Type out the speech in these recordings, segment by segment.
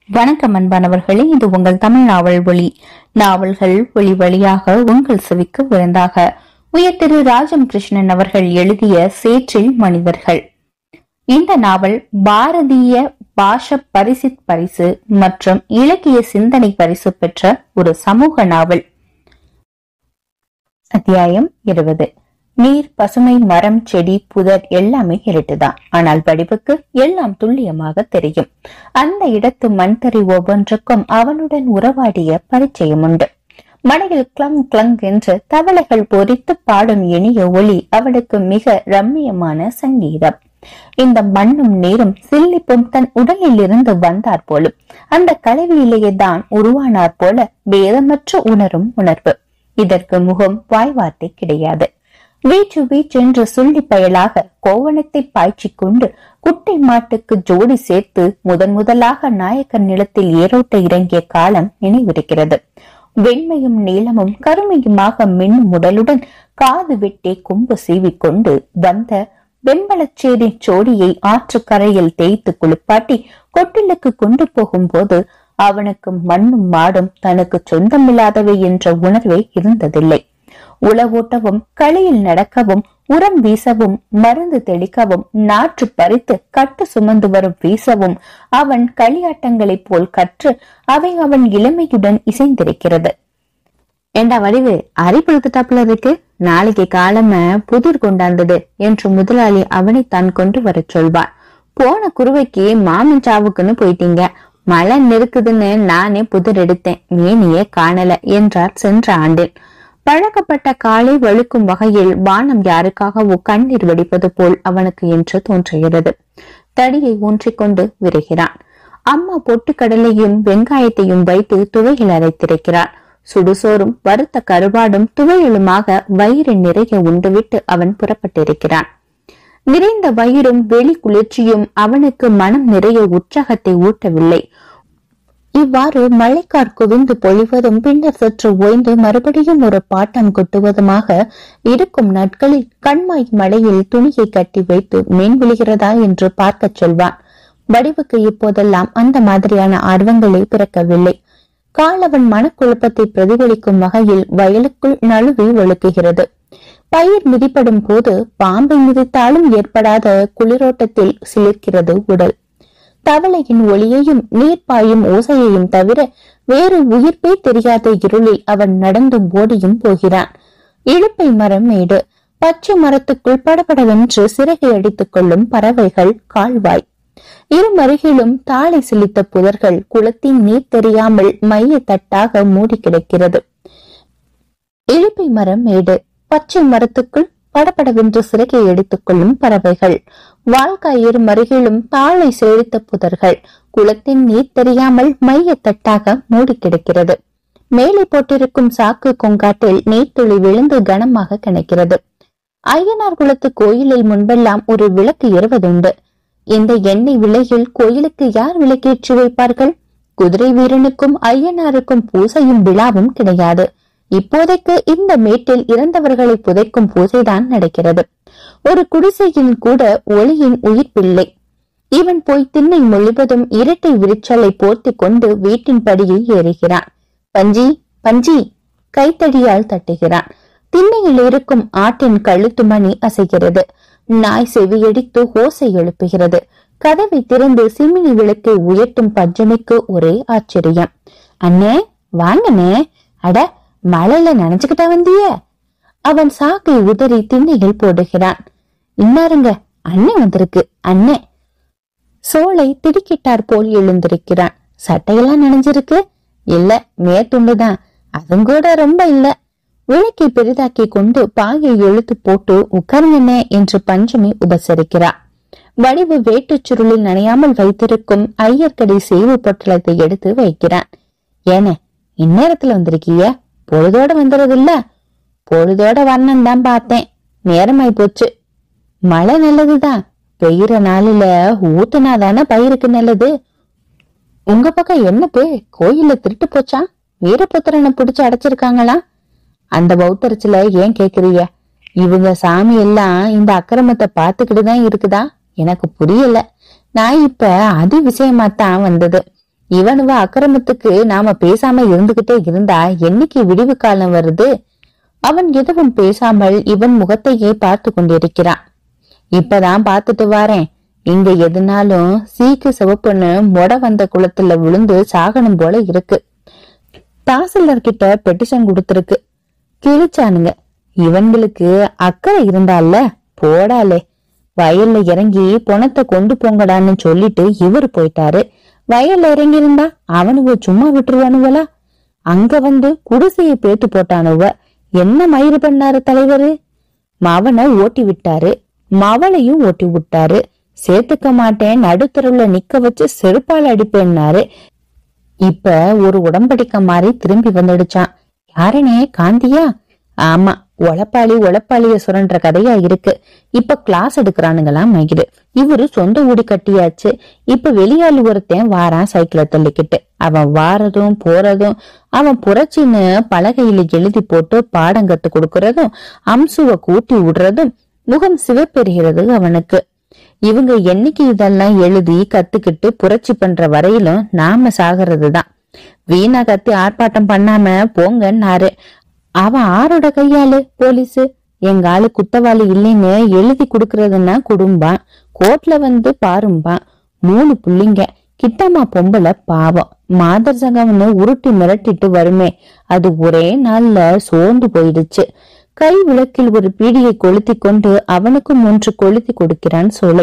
வணக்கம் அன்பானவர்களே இது உங்கள் தமிழ் நாவல் ஒளி நாவல்கள் ஒளி வழியாக உங்கள் செவிக்கு விருந்தாக உயர் திரு ராஜம் கிருஷ்ணன் அவர்கள் எழுதிய சேற்றில் மனிதர்கள் இந்த நாவல் பாரதிய பாஷ பரிசித் பரிசு மற்றும் இலக்கிய சிந்தனை பரிசு பெற்ற ஒரு சமூக நாவல் அத்தியாயம் இருபது நீர் பசுமை மரம் செடி புதர் எல்லாமே இருட்டுதான் ஆனால் வடிவுக்கு எல்லாம் துல்லியமாக தெரியும் அந்த இடத்து மண்தறி ஒவ்வொன்றுக்கும் அவனுடன் உறவாடிய பரிச்சயம் உண்டு மலையில் கிளங் கிளங் என்று தவளைகள் பொறித்து பாடும் இனிய ஒளி அவளுக்கு மிக ரம்மியமான சங்கீதம் இந்த மண்ணும் நீரும் சில்லிப்பும் தன் உடலில் இருந்து வந்தார் போலும் அந்த கலவியிலேயே தான் உருவானார் போல பேதமற்ற உணரும் உணர்வு இதற்கு முகம் வாய்வார்த்தை கிடையாது வீச்சு வீச்சென்று சொல்லி பயலாக கோவணத்தை பாய்ச்சிக் கொண்டு குட்டை மாட்டுக்கு ஜோடி சேர்த்து முதன் முதலாக நாயக்கர் நிலத்தில் ஏரோட்ட இறங்கிய காலம் நினைவிருக்கிறது வெண்மையும் நீளமும் கருமையுமாக மின்னும் உடலுடன் காது வெட்டே கொம்பு சீவிக்கொண்டு வந்த வெண்பலச்சேரி சோடியை ஆற்றுக்கரையில் தேய்த்து குளிப்பாட்டி கொட்டிலுக்கு கொண்டு போகும்போது அவனுக்கு மண்ணும் மாடும் தனக்கு சொந்தமில்லாதவை என்ற உணர்வே இருந்ததில்லை உளவூட்டவும் களியில் நடக்கவும் உரம் வீசவும் மருந்து தெளிக்கவும் நாற்று பறித்து கட்டு சுமந்து வரும் வீசவும் அவன் களியாட்டங்களைப் போல் கற்று அவை அவன் இளமையுடன் இசைந்திருக்கிறது ஏண்டா வடிவு அரிப்படுத்தாப்புல இருக்கு நாளைக்கு காலம புதிர் கொண்டாந்தது என்று முதலாளி அவனை தான் கொண்டு வரச் சொல்வான் போன குருவைக்கு மாமன் சாவுக்குன்னு போயிட்டீங்க மழை நெருக்குதுன்னு நானே புதிர் எடுத்தேன் மேனியே காணல என்றார் சென்ற ஆண்டில் பழக்கப்பட்ட காலை வழுக்கும் வகையில் வானம் யாருக்காகவோ கண்ணீர் வடிப்பது போல் அவனுக்கு என்று தோன்றுகிறது தடியை ஊன்றிக்கொண்டு விரைகிறான் அம்மா பொட்டுக்கடலையும் வெங்காயத்தையும் வைத்து துவையில் அரைத்திருக்கிறார் சுடுசோறும் வறுத்த கருவாடும் துவையலுமாக வயிறு நிறைய உண்டுவிட்டு அவன் புறப்பட்டிருக்கிறான் நிறைந்த வயிறும் வெளி குளிர்ச்சியும் அவனுக்கு மனம் நிறைய உற்சாகத்தை ஊட்டவில்லை இவ்வாறு மழைக்கார் குவிந்து பொழிவதும் பின்னர் சற்று ஓய்ந்து மறுபடியும் ஒரு பாட்டம் கொட்டுவதுமாக இருக்கும் நாட்களில் கண்மாய் மழையில் துணியை கட்டி வைத்து மீன் விழுகிறதா என்று பார்க்கச் சொல்வான் வடிவுக்கு இப்போதெல்லாம் அந்த மாதிரியான ஆர்வங்களே பிறக்கவில்லை காலவன் மனக்குழப்பத்தை பிரதிபலிக்கும் வகையில் வயலுக்குள் நழுவி ஒழுக்குகிறது பயிர் மிதிப்படும் போது பாம்பை மிதித்தாலும் ஏற்படாத குளிரோட்டத்தில் சிலிர்க்கிறது உடல் தவளையின் ஒளியையும் நீர்ப்பாயும் ஓசையையும் தவிர வேறு உயிர்ப்பே தெரியாத இருளில் அவன் நடந்தும் ஓடியும் போகிறான் இழுப்பை மரம் மேடு பச்சை மரத்துக்குள் படபடவென்று சிறகை அடித்துக் கொள்ளும் பறவைகள் கால்வாய் இருமருகிலும் தாளை சிலித்த புதர்கள் குளத்தின் நீர் தெரியாமல் மைய தட்டாக மூடி கிடக்கிறது இழுப்பை மரம் மேடு பச்சை மரத்துக்குள் படபடவென்று சிறகை எடுத்துக் கொள்ளும் பறவைகள் வாழ்க்காய் இருமருகிலும் தாளை செழித்த புதர்கள் குளத்தின் நீர் தெரியாமல் மைய தட்டாக மூடி கிடக்கிறது மேலே போட்டிருக்கும் சாக்கு கொங்காட்டில் நீர்த்துளி விழுந்து கனமாக கிணக்கிறது ஐயனார் குளத்து கோயிலில் முன்பெல்லாம் ஒரு விளக்கு எறுவதுண்டு இந்த எண்ணெய் விலையில் கோயிலுக்கு யார் விளக்கேற்றி வைப்பார்கள் குதிரை வீரனுக்கும் ஐயனாருக்கும் பூசையும் விழாவும் கிடையாது இப்போதைக்கு இந்த மேட்டில் இறந்தவர்களை புதைக்கும் பூஜைதான் நடக்கிறது ஒரு குடிசையின் கூட ஒளியின் உயிர்ப்பில்லை இவன் போய் திண்ணை மொழிவதும் இரட்டை விரிச்சலை போர்த்தி கொண்டு வீட்டின் படியில் ஏறுகிறான் பஞ்சி பஞ்சி கைத்தடியால் தட்டுகிறான் திண்ணையில் இருக்கும் ஆட்டின் கழுத்து மணி அசைகிறது நாய் செவியடித்து ஓசை எழுப்புகிறது கதவை திறந்து சிமினி விளக்கை உயர்த்தும் பஞ்சமிக்கு ஒரே ஆச்சரியம் அண்ணே வாங்கண்ணே அட மழையில நனைஞ்சுக்கிட்டா வந்திய அவன் சாக்கை உதறி திண்ணையில் போடுகிறான் இன்னாருங்க அண்ணே வந்திருக்கு அண்ணே சோலை திடுக்கிட்டார் போல் எழுந்திருக்கிறான் சட்டையெல்லாம் நனைஞ்சிருக்கு இல்ல மேத்துண்டுதான் அதுவும் கூட ரொம்ப இல்ல விளக்கை பெரிதாக்கி கொண்டு பாயை இழுத்து போட்டு உட்காருங்கண்ணே என்று பஞ்சமி உபசரிக்கிறார் வடிவு வேட்டுச் சுருளில் நனையாமல் வைத்திருக்கும் ஐயர்கடை சேவு பொட்டலத்தை எடுத்து வைக்கிறான் ஏன இந்நேரத்துல வந்திருக்கிய பொழுதோட வந்துறது இல்ல பொழுதோட வரணும் தான் பார்த்தேன் நேரமாய் போச்சு மழை நல்லதுதான் பெய்யுற நாளில ஊத்துனாதானே பயிருக்கு நல்லது உங்க பக்கம் என்ன பே கோயில்ல திருட்டு போச்சா வீரபுத்திரனை பிடிச்சு அடைச்சிருக்காங்களா அந்த பௌத்தரிச்சுல ஏன் கேக்குறீங்க இவங்க சாமி எல்லாம் இந்த அக்கிரமத்தை பார்த்துக்கிட்டு தான் இருக்குதா எனக்கு புரியல நான் இப்ப அது விஷயமா தான் வந்தது இவனுவ அக்கிரமத்துக்கு நாம பேசாம இருந்துகிட்டே இருந்தா என்னைக்கு விடிவு காலம் வருது அவன் எதுவும் பேசாமல் இவன் முகத்தையே பார்த்து கொண்டிருக்கிறான் இப்பதான் பார்த்துட்டு வாரேன் இங்க எதுனாலும் சீக்கு சிவப்புன்னு மொட வந்த குளத்துல விழுந்து சாகனம் போல இருக்கு தாசில்தார் கிட்ட பெட்டிஷன் கொடுத்திருக்கு கிழிச்சானுங்க இவன்களுக்கு அக்கறை இருந்தால போடாலே வயல்ல இறங்கி பணத்தை கொண்டு போங்கடான்னு சொல்லிட்டு இவரு போயிட்டாரு வயல்ல இறங்கி இருந்தா அவனுவ சும்மா விட்டுருவானுவலா அங்க வந்து குடிசையை பேத்து போட்டானுவ என்ன மயிறு பண்ணாரு தலைவரு மவனை ஓட்டி விட்டாரு மவளையும் ஓட்டி விட்டாரு சேர்த்துக்க மாட்டேன் நடுத்தருவுல நிக்க வச்சு செருப்பால் அடிப்பேன்னாரு இப்ப ஒரு உடம்படிக்க மாதிரி திரும்பி வந்துடுச்சான் யாருனே காந்தியா ஆமா உழப்பாளி உழப்பாளிய சுரண்ட கதையா இருக்கு இப்ப கிளாஸ் எடுக்கிறானுங்களாம் மகிடு இவரு சொந்த ஊடி கட்டியாச்சு இப்ப வெளியாளி ஒருத்தன் வாரான் சைக்கிளை தள்ளிக்கிட்டு அவன் வாரதும் போறதும் அவன் புரட்சின்னு பலகையில எழுதி போட்டு பாடம் கத்து கொடுக்கறதும் அம்சுவ கூட்டி விடுறதும் முகம் சிவப்பெறுகிறது அவனுக்கு இவங்க என்னைக்கு இதெல்லாம் எழுதி கத்துக்கிட்டு புரட்சி பண்ற வரையிலும் நாம சாகிறதுதான் வீணா கத்தி ஆர்ப்பாட்டம் பண்ணாம போங்கன்னாரு அவன் ஆரோட கையாளு போலீஸு எங்க ஆளு குத்தவாளி இல்லைன்னு எழுதி குடுக்கறதுன்னா குடும்பான் கோர்ட்ல வந்து பாரும்பான் மூணு புள்ளிங்க கிட்டம்மா பொம்பளை பாவம் மாதர் சங்கம்னு உருட்டி மிரட்டிட்டு வருமே அது ஒரே நாள்ல சோர்ந்து போயிடுச்சு கை விளக்கில் ஒரு பீடியை கொளுத்தி கொண்டு அவனுக்கும் ஒன்று கொளுத்தி கொடுக்கிறான் சோலை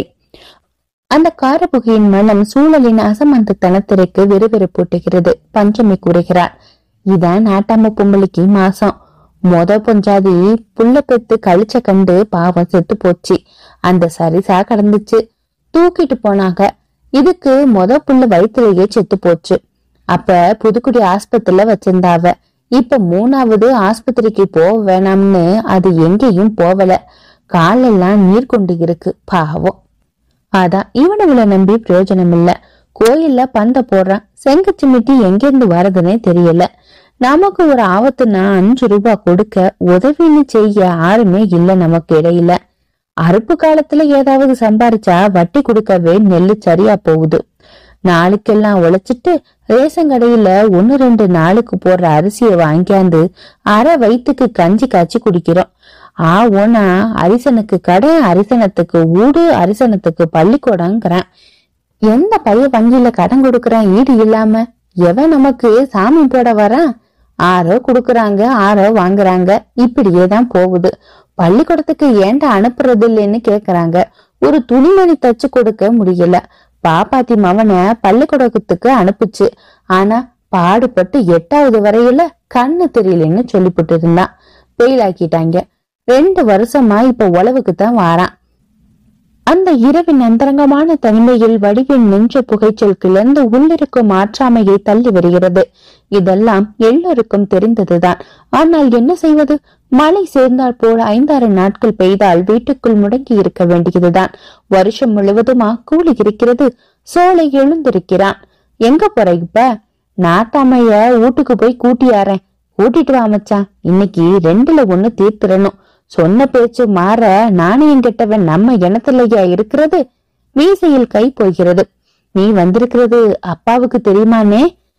அந்த காரப்புகையின் மனம் சூழலின் அசமந்த தனத்திற்கு வெறுவெறுப்பூட்டுகிறது பஞ்சமி கூறுகிறார் இதான் நாட்டாம பொம்பளைக்கு மாசம் மொத பொஞ்சாதி புள்ள பெத்து கழிச்ச கண்டு பாவம் செத்து போச்சு அந்த சரிசா கடந்துச்சு தூக்கிட்டு போனாங்க இதுக்கு மொத புள்ள வயிற்றுலயே செத்து போச்சு அப்ப புதுக்குடி ஆஸ்பத்திரியில வச்சிருந்தாவ இப்ப மூணாவது ஆஸ்பத்திரிக்கு போக வேணாம்னு அது எங்கேயும் போவல காலெல்லாம் நீர் கொண்டு இருக்கு பாவம் அதான் இவனுங்களை நம்பி பிரயோஜனம் இல்ல கோயில்ல பந்த போடுறான் செங்க சிமிட்டி எங்கிருந்து வரதுன்னே தெரியல நமக்கு ஒரு ஆபத்துனா அஞ்சு ரூபாய் கொடுக்க உதவின்னு செய்ய யாருமே இல்ல நமக்கு இடையில அறுப்பு காலத்துல ஏதாவது சம்பாரிச்சா வட்டி கொடுக்கவே நெல்லு சரியா போகுது நாளுக்கெல்லாம் உழைச்சிட்டு ரேஷன் கடையில ஒன்னு ரெண்டு நாளுக்கு போடுற அரிசியை வாங்கியாந்து அரை வயிற்றுக்கு கஞ்சி காய்ச்சி குடிக்கிறோம் ஆ ஓனா அரிசனுக்கு கடை அரிசனத்துக்கு ஊடு அரிசனத்துக்கு பள்ளிக்கூடங்கிறான் எந்த பையன் வங்கியில கடன் கொடுக்கறான் ஈடு இல்லாம எவன் நமக்கு சாமி போட வரான் ஆரோ குடுக்கறாங்க ஆரோ வாங்குறாங்க இப்படியே தான் போகுது பள்ளிக்கூடத்துக்கு ஏன்டா அனுப்புறது இல்லைன்னு கேக்குறாங்க ஒரு துணிமணி தச்சு கொடுக்க முடியல பாப்பாத்தி மவனை பள்ளிக்கூடத்துக்கு அனுப்புச்சு ஆனா பாடுபட்டு எட்டாவது வரையில கண்ணு தெரியலன்னு சொல்லிவிட்டு இருந்தான் ஃபெயில் ஆக்கிட்டாங்க ரெண்டு வருஷமா இப்ப உழவுக்கு தான் வாரான் அந்த இரவின் அந்தரங்கமான தனிமையில் வடிவின் நின்ற புகைச்சல் கிளர்ந்து உள்ளிருக்கும் ஆற்றாமையை தள்ளி வருகிறது இதெல்லாம் எல்லோருக்கும் தெரிந்ததுதான் ஆனால் என்ன செய்வது மழை சேர்ந்தால் போல் ஐந்தாறு நாட்கள் பெய்தால் வீட்டுக்குள் முடங்கி இருக்க வேண்டியதுதான் வருஷம் முழுவதுமா கூலி இருக்கிறது சோலை எழுந்திருக்கிறான் எங்க போற இப்ப நாட்டாமைய வீட்டுக்கு போய் கூட்டியாரேன் கூட்டிட்டு வா மச்சான் இன்னைக்கு ரெண்டுல ஒண்ணு தீர்த்திடணும் சொன்ன பேச்சு மாற நாணயம் கெட்டவன் நம்ம இனத்திலேயா இருக்கிறது மீசையில் கை போகிறது நீ வந்திருக்கிறது அப்பாவுக்கு தெரியுமானே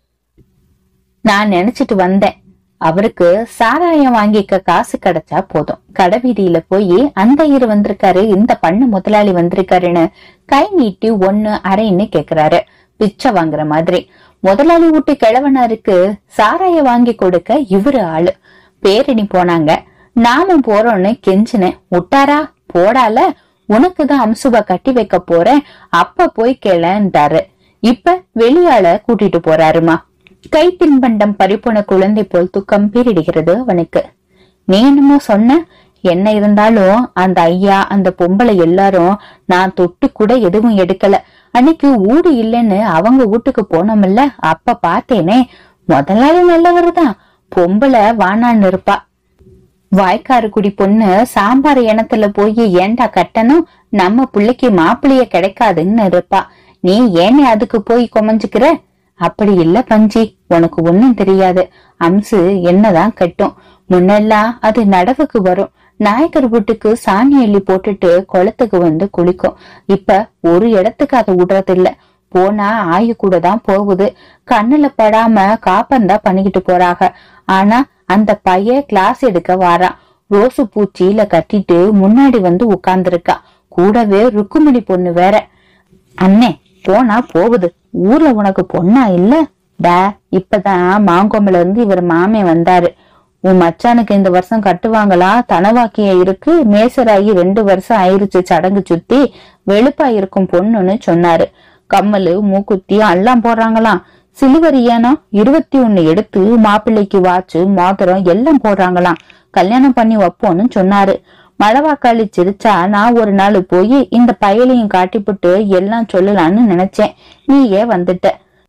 நான் நினைச்சிட்டு வந்தேன் அவருக்கு சாராயம் வாங்கிக்க காசு கிடைச்சா போதும் கடைவீதியில போய் அந்த இரு வந்திருக்காரு இந்த பண்ணு முதலாளி வந்திருக்காருன்னு கை நீட்டி ஒண்ணு அரைன்னு கேக்குறாரு பிச்சை வாங்குற மாதிரி முதலாளி வீட்டு கிழவனாருக்கு சாராயம் வாங்கி கொடுக்க இவரு ஆளு பேரணி போனாங்க நாமும் போறோம்னு கெஞ்சினேன் விட்டாரா போடால உனக்குதான் அம்சுவ கட்டி வைக்க போறேன் அப்ப போய் கேளன்றாரு இப்ப வெளியாள கூட்டிட்டு போறாருமா கை தின்பண்டம் பறிப்போன குழந்தை போல் துக்கம் பீரிடுகிறது அவனுக்கு நீ என்னமோ சொன்ன என்ன இருந்தாலும் அந்த ஐயா அந்த பொம்பளை எல்லாரும் நான் தொட்டு கூட எதுவும் எடுக்கல அன்னைக்கு ஊடு இல்லைன்னு அவங்க வீட்டுக்கு போனோம்ல அப்ப பார்த்தேனே முதலாளி நல்லவர் தான் பொம்பளை வானான்னு இருப்பா வாய்க்காரு குடி பொண்ணு சாம்பார் இனத்துல போய் ஏன்டா கட்டணும் நம்ம பிள்ளைக்கு மாப்பிள்ளைய கிடைக்காதுன்னு இருப்பா நீ ஏனே அதுக்கு போய் கொமஞ்சுக்கிற அப்படி இல்ல பஞ்சி உனக்கு ஒண்ணும் தெரியாது அம்சு என்னதான் கட்டும் முன்னெல்லாம் அது நடவுக்கு வரும் நாயக்கர் வீட்டுக்கு சாணி அள்ளி போட்டுட்டு குளத்துக்கு வந்து குளிக்கும் இப்ப ஒரு இடத்துக்கு அதை விடுறதில்ல போனா ஆயு கூட தான் போகுது கண்ணுல படாம காப்பந்தா பண்ணிக்கிட்டு போறாங்க ஆனா அந்த பையன் கிளாஸ் எடுக்க வாரான் ரோசு பூச்சியில கட்டிட்டு முன்னாடி வந்து உட்கார்ந்துருக்கா கூடவே ருக்குமணி பொண்ணு வேற அண்ணே போனா போகுது ஊர்ல உனக்கு பொண்ணா இல்ல டா இப்பதான் மாங்கொம்பல இருந்து இவர் மாமே வந்தாரு உன் மச்சானுக்கு இந்த வருஷம் கட்டுவாங்களா தனவாக்கிய இருக்கு மேசராகி ரெண்டு வருஷம் ஆயிருச்சு சடங்கு சுத்தி வெளுப்பா இருக்கும் பொண்ணுன்னு சொன்னாரு கம்மலு மூக்குத்தி எல்லாம் போடுறாங்களாம் சிலுவர் ஏனம் இருபத்தி ஒண்ணு எடுத்து மாப்பிள்ளைக்கு வாட்சு மோதிரம் எல்லாம் போடுறாங்களாம் கல்யாணம் பண்ணி வைப்போம்னு சொன்னாரு மழவாக்காளி சிரிச்சா நான் ஒரு நாள் போய் இந்த பயலையும் காட்டிப்புட்டு எல்லாம் சொல்லலாம்னு நினைச்சேன் நீயே வந்துட்ட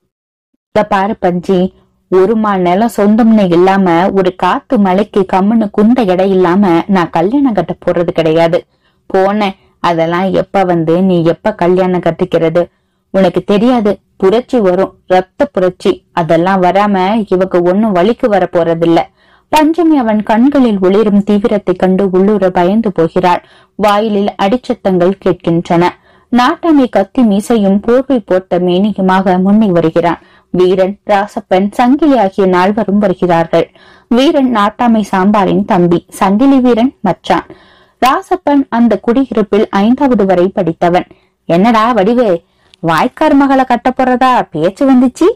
இத பாரு பஞ்சி ஒரு மா நிலம் சொந்தம்னு இல்லாம ஒரு காத்து மலைக்கு கம்முன்னு குண்ட இடம் இல்லாம நான் கல்யாணம் கட்ட போறது கிடையாது போனேன் அதெல்லாம் எப்ப வந்து நீ எப்ப கல்யாணம் கட்டிக்கிறது உனக்கு தெரியாது புரட்சி வரும் ரத்த புரட்சி அதெல்லாம் வராம இவக்கு ஒண்ணும் வலிக்கு வர போறதில்ல பஞ்சமி அவன் கண்களில் ஒளிரும் தீவிரத்தை கண்டு உள்ளூர பயந்து போகிறாள் வாயிலில் அடிச்சத்தங்கள் கேட்கின்றன நாட்டாமை கத்தி மீசையும் போர்வை போட்ட மேனியுமாக முன்னே வருகிறான் வீரன் ராசப்பன் சங்கிலி ஆகிய நால்வரும் வருகிறார்கள் வீரன் நாட்டாமை சாம்பாரின் தம்பி சங்கிலி வீரன் மச்சான் ராசப்பன் அந்த குடியிருப்பில் ஐந்தாவது வரை படித்தவன் என்னடா வடிவு வாய்க்கார் மகளை கட்ட போறதா பேச்சு வந்துச்சு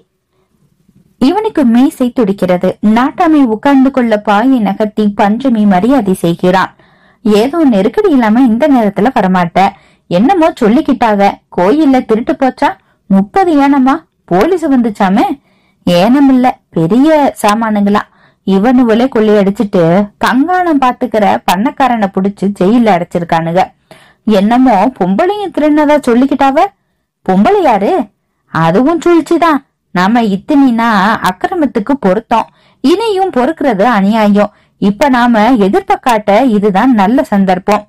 இவனுக்கு மீசை துடிக்கிறது நாட்டாமை உட்கார்ந்து கொள்ள பாயை நகர்த்தி பஞ்சமி மரியாதை செய்கிறான் ஏதோ நெருக்கடி இல்லாம இந்த நேரத்துல வரமாட்ட என்னமோ சொல்லிக்கிட்டாக கோயில்ல திருட்டு போச்சா முப்பது ஏனமா போலீஸ் வந்துச்சாமே ஏனம் இல்ல பெரிய சாமானுங்களா இவனுவளே கொள்ளையடிச்சிட்டு கங்காணம் பாத்துக்கிற பண்ணக்காரனை புடிச்சு ஜெயில அடைச்சிருக்கானுங்க என்னமோ பொம்பளையும் திருநதா சொல்லிக்கிட்டாவ பொம்பளை யாரு அதுவும் சூழ்ச்சிதான் நாம இத்தினா அக்கிரமத்துக்கு பொருத்தம் இனியும் பொறுக்கிறது அநியாயம் இப்ப நாம எதிர்ப்ப காட்ட இதுதான் நல்ல சந்தர்ப்பம்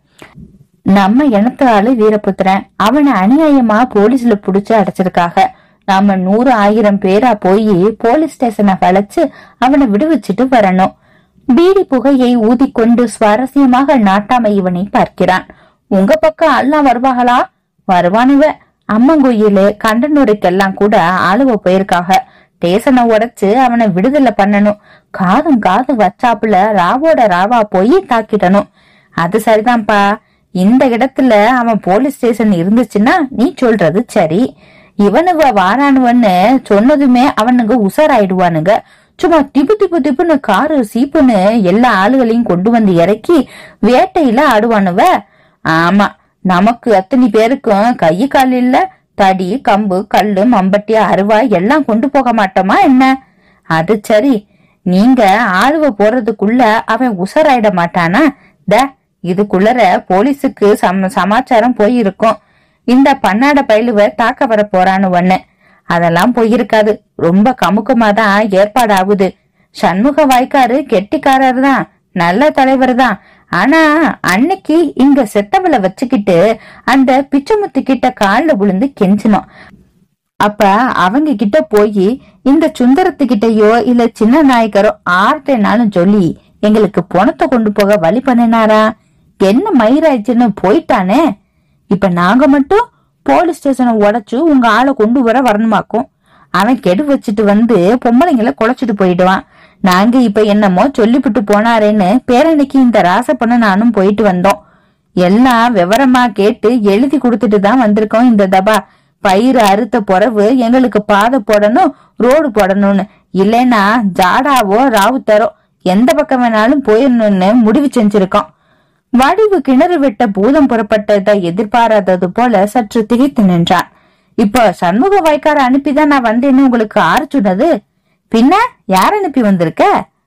நம்ம இனத்து ஆளு வீரபுத்திரன் அவனை அநியாயமா போலீஸ்ல புடிச்சு அடைச்சிருக்காக நாம நூறு ஆயிரம் பேரா போய் போலீஸ் ஸ்டேஷனை வளைச்சு அவனை விடுவிச்சிட்டு வரணும் பீடி புகையை ஊதிக்கொண்டு சுவாரஸ்யமாக நாட்டாமை இவனை பார்க்கிறான் உங்க பக்கம் எல்லாம் வருவாங்களா வருவானுவ அம்மங்கோயிலு கண்டனூருக்கெல்லாம் கூட ஆளுவ போயிருக்காக ஸ்டேஷனை உடைச்சு அவனை விடுதலை பண்ணணும் காதும் காது வச்சாப்புல ராவோட ராவா போய் தாக்கிடணும் அது சரிதான்ப்பா இந்த இடத்துல அவன் போலீஸ் ஸ்டேஷன் இருந்துச்சுன்னா நீ சொல்றது சரி இவனுவ வாரானுவன்னு சொன்னதுமே அவனுங்க உசாராயிடுவானுங்க சும்மா திப்பு திப்பு திப்புன்னு காரு சீப்புன்னு எல்லா ஆளுகளையும் கொண்டு வந்து இறக்கி வேட்டையில ஆடுவானுவ ஆமா நமக்கு அத்தனை பேருக்கும் கை கால் இல்ல தடி கம்பு கல்லு மம்பட்டி அருவா எல்லாம் கொண்டு போக மாட்டோமா என்ன அது சரி நீங்க ஆளுவ போறதுக்குள்ள அவன் உசராயிட மாட்டானா த இதுக்குள்ளர போலீஸுக்கு சம சமாச்சாரம் போயிருக்கும் இந்த பன்னாட பயிலுவ தாக்க வர போறான்னு ஒண்ணு அதெல்லாம் போயிருக்காது ரொம்ப கமுக்கமா தான் ஏற்பாடு ஆகுது சண்முக வாய்க்காரு கெட்டிக்காரர் தான் நல்ல தலைவர் தான் ஆனா அன்னைக்கு இங்க செத்தவளை வச்சுக்கிட்டு அந்த பிச்சைமுத்து கிட்ட கால்ல விழுந்து கெஞ்சணும் அப்ப அவங்க கிட்ட போய் இந்த சுந்தரத்து கிட்டயோ இல்ல சின்ன நாயக்கரோ ஆர்ட்டேனாலும் சொல்லி எங்களுக்கு பணத்தை கொண்டு போக வழி பண்ணினாரா என்ன மயிராயிடுச்சுன்னு போயிட்டானே இப்ப நாங்க மட்டும் போலீஸ் ஸ்டேஷனை உடைச்சு உங்க ஆளை கொண்டு வர வரணுமாக்கும் அவன் கெடு வச்சுட்டு வந்து பொம்பளைங்களை குலைச்சிட்டு போயிடுவான் நாங்க இப்ப என்னமோ சொல்லிவிட்டு போனாரேன்னு பேரணிக்கு இந்த ராசப்பண்ண நானும் போயிட்டு வந்தோம் எல்லாம் விவரமா கேட்டு எழுதி கொடுத்துட்டு தான் வந்திருக்கோம் இந்த தபா பயிர் அறுத்த பொறவு எங்களுக்கு பாதை போடணும் ரோடு போடணும்னு இல்லைன்னா ஜாடாவோ ராவுத்தரோ எந்த பக்கம் வேணாலும் போயிடணும்னு முடிவு செஞ்சிருக்கோம் வடிவு கிணறு வெட்ட பூதம் புறப்பட்டதை எதிர்பாராதது போல சற்று திகைத்து நின்றான் இப்போ சண்முக வாய்க்கார அனுப்பிதான் நான் வந்தேன்னு உங்களுக்கு ஆறு சொன்னது பின்ன யார் அனுப்பி வந்திருக்க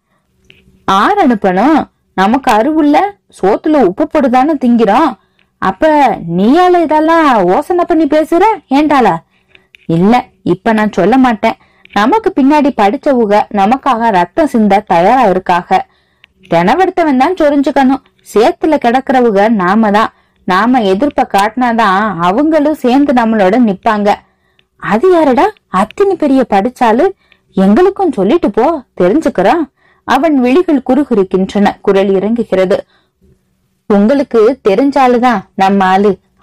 ஆர் அனுப்பணும் நமக்கு அறிவுள்ள சோத்துல உப்பு போடுதான்னு திங்கிறோம் அப்ப நீயால இதெல்லாம் யோசனை பண்ணி பேசுற ஏண்டாளா இல்ல இப்ப நான் சொல்ல மாட்டேன் நமக்கு பின்னாடி படிச்சவுக நமக்காக ரத்தம் சிந்த தயாரா இருக்காக தினவெடுத்தவன் தான் சொரிஞ்சுக்கணும் சேத்துல கிடக்குறவுக நாம தான் நாம எதிர்ப்ப காட்டினாதான் அவங்களும் சேர்ந்து நம்மளோட நிப்பாங்க அது யாருடா அத்தனை பெரிய படிச்சாலு எங்களுக்கும் சொல்லிட்டு போ தெரிஞ்சுக்கிறோம் அவன் விழிகள் குறுகுறுக்கின்றன குரல் இறங்குகிறது உங்களுக்கு தெரிஞ்சாலுதான் நம்ம ஆளு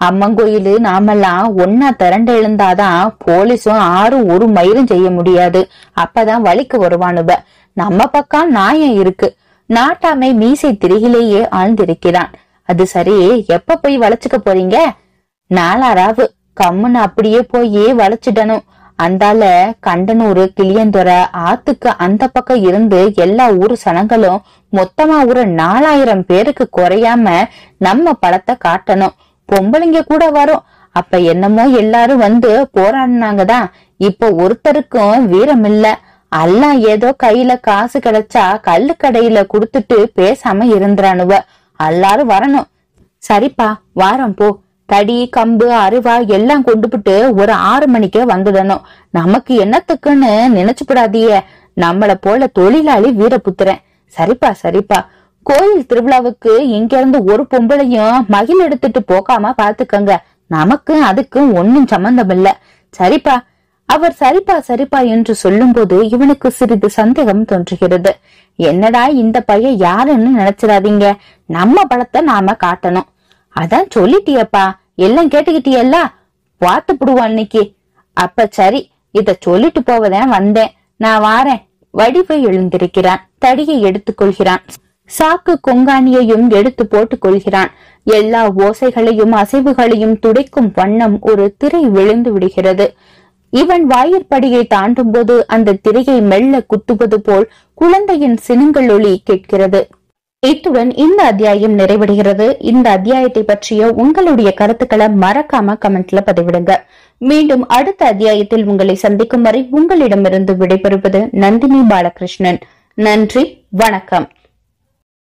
அம்மன் கோயிலு நாமெல்லாம் ஒன்னா திரண்டு எழுந்தாதான் போலீஸும் ஆறும் ஒரு மயிரும் செய்ய முடியாது அப்பதான் வழிக்கு வருவானுவ நம்ம பக்கம் நியாயம் இருக்கு நாட்டாமை மீசை திரிகிலேயே ஆழ்ந்திருக்கிறான் அது சரி எப்ப போய் வளைச்சுக்க போறீங்க நாலாராவு கம்முன்னு அப்படியே போய் வளைச்சிடணும் அந்தால கண்டனூர் கிளியந்துறை ஆத்துக்கு அந்த பக்கம் இருந்து எல்லா ஊரு சனங்களும் மொத்தமா ஒரு நாலாயிரம் பேருக்கு குறையாம நம்ம படத்தை காட்டணும் பொம்பளைங்க கூட வரும் அப்ப என்னமோ எல்லாரும் வந்து போராடினாங்கதான் இப்ப ஒருத்தருக்கும் வீரம் இல்ல எல்லாம் ஏதோ கையில காசு கிடைச்சா கல்லு கடையில குடுத்துட்டு பேசாம இருந்துறானுவ எல்லாரும் வரணும் சரிப்பா வாரம் போ தடி கம்பு அருவா எல்லாம் கொண்டுபிட்டு ஒரு ஆறு மணிக்கே வந்துடணும் நமக்கு என்னத்துக்குன்னு நினைச்சுப்படாதீய நம்மள போல தொழிலாளி வீரபுத்திரன் சரிப்பா சரிப்பா கோயில் திருவிழாவுக்கு இங்க இருந்து ஒரு பொம்பளையும் மகிழ் எடுத்துட்டு போகாம பாத்துக்கங்க நமக்கு அதுக்கும் ஒன்னும் சம்பந்தம் இல்ல சரிப்பா அவர் சரிப்பா சரிப்பா என்று சொல்லும்போது இவனுக்கு சிறிது சந்தேகம் தோன்றுகிறது என்னடா இந்த பையன் யாருன்னு நினைச்சிடாதீங்க நம்ம பலத்தை நாம காட்டணும் அதான் சொல்லிட்டியப்பா எல்லாம் கேட்டுக்கிட்டியல்ல பார்த்து புடுவோம் அன்னைக்கு அப்ப சரி இத சொல்லிட்டு போவதான் வந்தேன் நான் வாரேன் வடிவை எழுந்திருக்கிறான் தடியை எடுத்துக் கொள்கிறான் சாக்கு கொங்கானியையும் எடுத்து போட்டுக் கொள்கிறான் எல்லா ஓசைகளையும் அசைவுகளையும் துடைக்கும் வண்ணம் ஒரு திரை விழுந்து விடுகிறது இவன் வாயிற்படியை தாண்டும் போது அந்த திரையை மெல்ல குத்துவது போல் குழந்தையின் சினுங்கள் ஒளி கேட்கிறது இத்துடன் இந்த அத்தியாயம் நிறைவடைகிறது இந்த அத்தியாயத்தை பற்றிய உங்களுடைய கருத்துக்களை மறக்காம கமெண்ட்ல பதிவிடுங்க மீண்டும் அடுத்த அத்தியாயத்தில் உங்களை சந்திக்கும் வரை உங்களிடமிருந்து விடைபெறுவது நந்தினி பாலகிருஷ்ணன் நன்றி வணக்கம்